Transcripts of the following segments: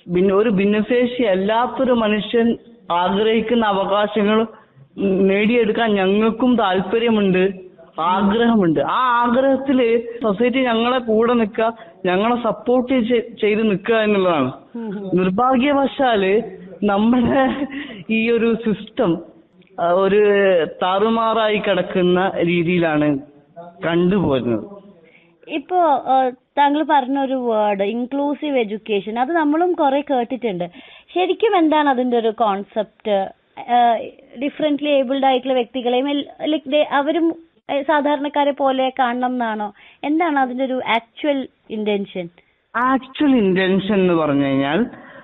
ഭിന്ന ഒരു ഭിന്നശേഷി അല്ലാത്തൊരു മനുഷ്യൻ ആഗ്രഹിക്കുന്ന അവകാശങ്ങൾ നേടിയെടുക്കാൻ ഞങ്ങൾക്കും താല്പര്യമുണ്ട് ആഗ്രഹമുണ്ട് ആ ആഗ്രഹത്തില് സൊസൈറ്റി ഞങ്ങളെ കൂടെ നിൽക്കുക ഞങ്ങളെ സപ്പോർട്ട് ചെയ്ത് നിൽക്കുക എന്നുള്ളതാണ് നിർഭാഗ്യവശാല് നമ്മുടെ ഈ ഒരു സിസ്റ്റം ഒരു താറുമാറായി കിടക്കുന്ന രീതിയിലാണ് കണ്ടുപോരുന്നത് ഇപ്പോ താങ്കൾ പറഞ്ഞ ഒരു വേർഡ് ഇൻക്ലൂസീവ് എഡ്യൂക്കേഷൻ അത് നമ്മളും കുറെ കേട്ടിട്ടുണ്ട് ശരിക്കും എന്താണ് അതിന്റെ ഒരു കോൺസെപ്റ്റ് ഡിഫറെന്റ്ലി ഏബിൾഡ് ആയിട്ടുള്ള വ്യക്തികളെയും ലൈക് അവരും ഏഹ്, സാധാരണക്കാരെ പോലെ കാണണം എന്നാണോ എന്താണ് അതിന്റെ ഒരു ആക്ച്വൽ ഇന്റൻഷൻ ആക്ച്വൽ ഇന്റൻഷൻ എന്ന് പറഞ്ഞു കഴിഞ്ഞാൽ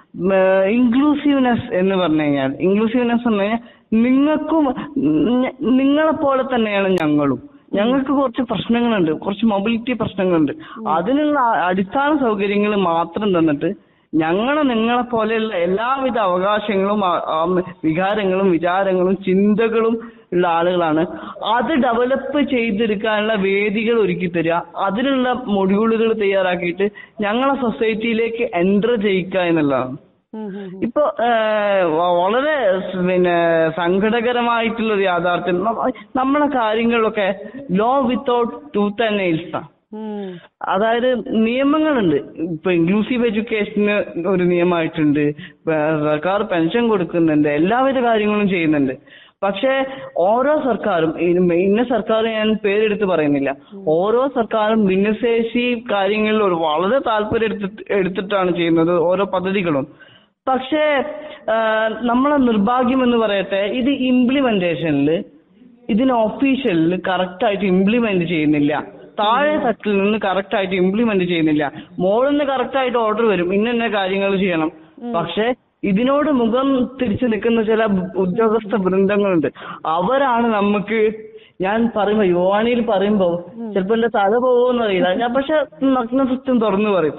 ഇൻക്ലൂസീവ്നെസ് എന്ന് പറഞ്ഞു കഴിഞ്ഞാൽ ഇൻക്ലൂസീവ്നെസ് എന്ന് പറഞ്ഞാൽ നിങ്ങൾക്കും ഞ- നിങ്ങളെ പോലെ തന്നെയാണ് ഞങ്ങളും ഞങ്ങൾക്ക് കുറച്ച് പ്രശ്നങ്ങളുണ്ട് കുറച്ച് മൊബിലിറ്റി പ്രശ്നങ്ങളുണ്ട് അതിനുള്ള അ- അടിസ്ഥാന സൗകര്യങ്ങൾ മാത്രം തന്നിട്ട് ഞങ്ങളെ നിങ്ങളെ പോലെയുള്ള എല്ലാവിധ അവകാശങ്ങളും ആ- ആ വികാരങ്ങളും വിചാരങ്ങളും ചിന്തകളും ഉള്ള ആളുകളാണ് അത് ഡെവലപ്പ് ചെയ്തെടുക്കാനുള്ള വേദികൾ ഒരുക്കി തരിക അതിനുള്ള മൊഡ്യൂളുകൾ തയ്യാറാക്കിയിട്ട് ഞങ്ങളെ സൊസൈറ്റിയിലേക്ക് എൻറ്റർ ചെയ്യിക്കുക എന്നുള്ളതാണ് ഇപ്പൊ ഏഹ്, വ- വളരെ സ് പിന്നെ സങ്കടകരമായിട്ടുള്ള ഒരു യാഥാർത്ഥ്യം നമ്മ- നമ്മളെ കാര്യങ്ങളിലൊക്കെ law without tooth and nails ആണ് അതായത് നിയമങ്ങളുണ്ട് ഇപ്പൊ ഇൻക്ലൂസീവ് എഡ്യൂക്കേഷന് ഒരു നിയമമായിട്ടുണ്ട് ഇപ്പൊ സർക്കാർ പെൻഷൻ കൊടുക്കുന്നുണ്ട് എല്ലാവിധ കാര്യങ്ങളും ചെയ്യുന്നുണ്ട് പക്ഷേ ഓരോ സർക്കാരും ഇന്ന ഇന്ന സർക്കാർ ഞാൻ പേരെടുത്ത് പറയുന്നില്ല ഓരോ സർക്കാരും ഭിന്നശേഷി കാര്യങ്ങളിൽ ഒരു വളരെ താല്പര്യം എടുത്തിട്ട് എടുത്തിട്ടാണ് ചെയ്യുന്നത് ഓരോ പദ്ധതികളും പക്ഷേ ആ, നമ്മളെ നിർഭാഗ്യം എന്ന് പറയട്ടെ ഇത് ഇംപ്ലിമെന്റേഷനിൽ ഇതിന് ഒഫീഷ്യലിൽ കറക്റ്റ് ആയിട്ട് ഇംപ്ലിമെന്റ് ചെയ്യുന്നില്ല താഴെ തട്ടിൽ നിന്ന് കറക്റ്റ് ആയിട്ട് ഇംപ്ലിമെന്റ് ചെയ്യുന്നില്ല മോളിൽ നിന്ന് കറക്റ്റ് ആയിട്ട് ഓർഡർ വരും ഇന്ന ഇന്ന കാര്യങ്ങൾ ചെയ്യണം പക്ഷെ ഇതിനോട് മുഖം തിരിച്ചു നിൽക്കുന്ന ചില ഉദ്യോഗസ്ഥ വൃന്ദങ്ങളുണ്ട് അവരാണ് നമുക്ക് ഞാൻ പറയുമ്പോ യുവാണിയിൽ പറയുമ്പോ ചിലപ്പോ എന്റെ തല പോകുമെന്ന് അറിയില്ല ഞാൻ പക്ഷെ നഗ്ന സത്യം തുറന്നു പറയും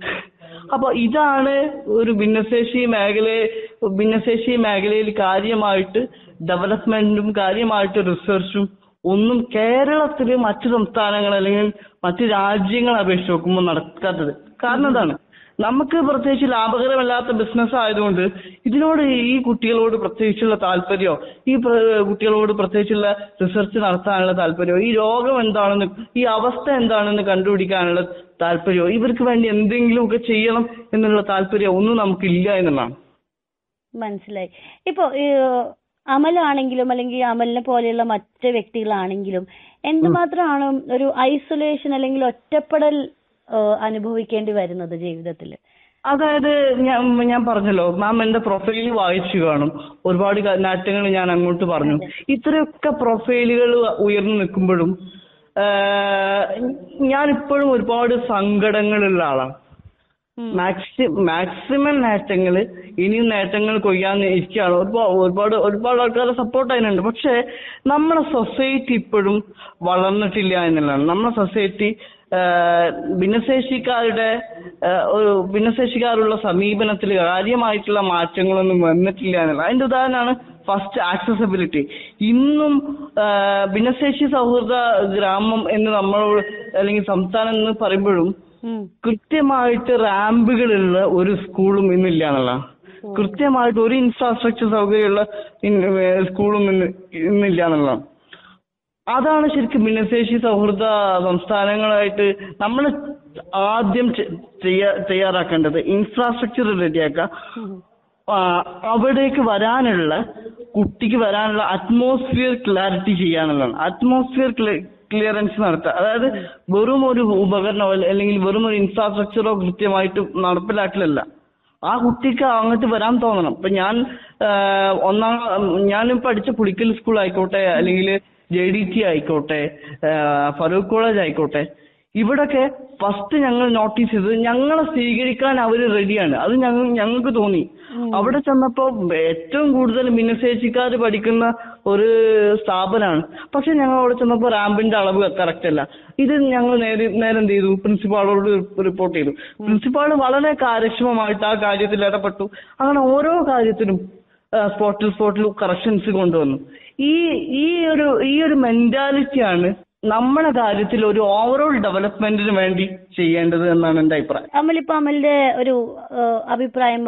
അപ്പൊ ഇതാണ് ഒരു ഭിന്നശേഷി മേഖലയെ ഭിന്നശേഷി മേഖലയിൽ കാര്യമായിട്ട് ഡെവലപ്മെന്റും കാര്യമായിട്ട് റിസർച്ചും ഒന്നും കേരളത്തില് മറ്റു സംസ്ഥാനങ്ങൾ അല്ലെങ്കിൽ മറ്റു രാജ്യങ്ങളെ അപേക്ഷിച്ച് നോക്കുമ്പോൾ നടക്കാത്തത് കാരണം എന്താണ് നമുക്ക് പ്രത്യേകിച്ച് ലാഭകരമല്ലാത്ത ബിസിനസ് ആയതുകൊണ്ട് ഇതിനോട് ഈ കുട്ടികളോട് പ്രത്യേകിച്ചുള്ള താല്പര്യമോ ഈ പ്ര- കുട്ടികളോട് പ്രത്യേകിച്ചുള്ള റിസർച്ച് നടത്താനുള്ള താല്പര്യമോ ഈ രോഗം എന്താണെന്ന് ഈ അവസ്ഥ എന്താണെന്ന് കണ്ടുപിടിക്കാനുള്ള താല്പര്യമോ ഇവർക്ക് വേണ്ടി എന്തെങ്കിലുമൊക്കെ ചെയ്യണം എന്നുള്ള താല്പര്യമോ ഒന്നും നമുക്കില്ല എന്നുള്ളതാണ് മനസ്സിലായി ഇപ്പൊ ഈ, അമലാണെങ്കിലും അല്ലെങ്കിൽ അമലിനെ പോലെയുള്ള മറ്റ് വ്യക്തികളാണെങ്കിലും എന്തുമാത്രമാണ് ഒരു ഐസൊലേഷൻ അല്ലെങ്കിൽ ഒറ്റപ്പെടൽ ഏഹ്, അനുഭവിക്കേണ്ടി വരുന്നത് ജീവിതത്തിൽ അതായത് ഞാൻ ഞാൻ പറഞ്ഞല്ലോ മാം എന്റെ പ്രൊഫൈൽ വായിച്ചു കാണും ഒരുപാട് നാട്യങ്ങൾ ഞാൻ അങ്ങോട്ട് പറഞ്ഞു ഇത്രയൊക്കെ പ്രൊഫൈലുകൾ ഉയർന്നു നിൽക്കുമ്പോഴും ഞാൻ ഇപ്പോഴും ഒരുപാട് സങ്കടങ്ങളുള്ള ആളാണ് മാക്സി മാക്സിമം നേട്ടങ്ങൾ ഇനിയും നേട്ടങ്ങൾ കൊയ്യാൻ ഇരിക്കുകയാണ് ഒരുപാട് ഒരുപാട് ഒരുപാട് ആൾക്കാരെ സപ്പോർട്ട് അതിനുണ്ട് പക്ഷെ നമ്മുടെ സൊസൈറ്റി ഇപ്പോഴും വളർന്നിട്ടില്ല എന്നുള്ളതാണ് നമ്മുടെ സൊസൈറ്റി ഭിന്നശേഷിക്കാരുടെ ആ, ഒരു ഭിന്നശേഷിക്കാരുള്ള സമീപനത്തിൽ കാര്യമായിട്ടുള്ള മാറ്റങ്ങളൊന്നും വന്നിട്ടില്ല എന്നുള്ള അതിന്റെ ഉദാഹരണമാണ് ഫസ്റ്റ് ആക്സസിബിലിറ്റി ഇന്നും ആ, ഭിന്നശേഷി സൗഹൃദ ഗ്രാമം എന്ന് നമ്മളോട് അല്ലെങ്കിൽ സംസ്ഥാനം എന്ന് പറയുമ്പോഴും കൃത്യമായിട്ട് റാമ്പുകളുള്ള ഒരു സ്കൂളും ഇന്നില്ല എന്നുള്ളതാണ് കൃത്യമായിട്ട് ഒരു ഇൻഫ്രാസ്ട്രക്ചർ സൗകര്യമുള്ള ഇൻ- ഏഹ് സ്കൂളും ഇന്ന് ഇന്നില്ല എന്നുള്ളതാണ് അതാണ് ശരിക്കും ഭിന്നശേഷി സൗഹൃദ സംസ്ഥാനങ്ങളായിട്ട് നമ്മൾ ആദ്യം ചെ- ചെയ്യാ തയ്യാറാക്കേണ്ടത് ഇൻഫ്രാസ്ട്രക്ചർ റെഡിയാക്കുക ആ, അവിടേക്ക് വരാനുള്ള കുട്ടിക്ക് വരാനുള്ള അറ്റ്മോസ്ഫിയർ ക്ലാരിറ്റി ചെയ്യാനുള്ളതാണ് അറ്റ്മോസ്ഫിയർ ക്ലിയറൻസ് നടത്തുക അതായത് വെറും ഒരു ഉപകരണമോ അല്ല- അല്ലെങ്കിൽ വെറും ഒരു ഇൻഫ്രാസ്ട്രക്ചറോ കൃത്യമായിട്ട് നടപ്പിലാക്കലല്ല ആ കുട്ടിക്ക് അങ്ങോട്ട് വരാൻ തോന്നണം ഇപ്പൊ ഞാൻ ആ, ഒന്നാം ഞാനും പഠിച്ച പുളിക്കൽ സ്കൂൾ ആയിക്കോട്ടെ അല്ലെങ്കിൽ ജെ ഡി ടി ആയിക്കോട്ടെ ആ, ഫറൂഖ് കോളേജ് ആയിക്കോട്ടെ ഇവിടൊക്കെ ഫസ്റ്റ് ഞങ്ങൾ നോട്ടീസ് ചെയ്തത് ഞങ്ങളെ സ്വീകരിക്കാൻ അവർ റെഡിയാണ് അത് ഞങ്ങൾ ഞങ്ങൾക്ക് തോന്നി അവിടെ ചെന്നപ്പോ ഏറ്റവും കൂടുതൽ ഭിന്നശേഷിക്കാർ പഠിക്കുന്ന ഒരു സ്ഥാപനമാണ് പക്ഷെ ഞങ്ങൾ അവിടെ ചെന്നപ്പോ റാമ്പിന്റെ അളവ് കറക്റ്റ് അല്ല ഇത് ഞങ്ങൾ നേരെ നേരെ എന്ത് ചെയ്തു പ്രിൻസിപ്പാളോട് റിപ്പോർട്ട് ചെയ്തു പ്രിൻസിപ്പാൾ വളരെ കാര്യക്ഷമമായിട്ട് ആ കാര്യത്തിൽ ഇടപെട്ടു അങ്ങനെ ഓരോ കാര്യത്തിലും സ്പോട്ടിൽ സ്പോട്ടിൽ കറക്ഷൻസ് കൊണ്ടുവന്നു ഈ ഈ ഒരു ഈ ഒരു മെന്റാലിറ്റിയാണ് നമ്മുടെ കാര്യത്തിൽ ഒരു ഓവറോൾ ഡെവലപ്മെന്റിന് വേണ്ടി ചെയ്യേണ്ടത് എന്നാണ് എന്റെ അഭിപ്രായം അമലിപ്പോ അമലിന്റെ ഒരു ഏഹ്, അഭിപ്രായം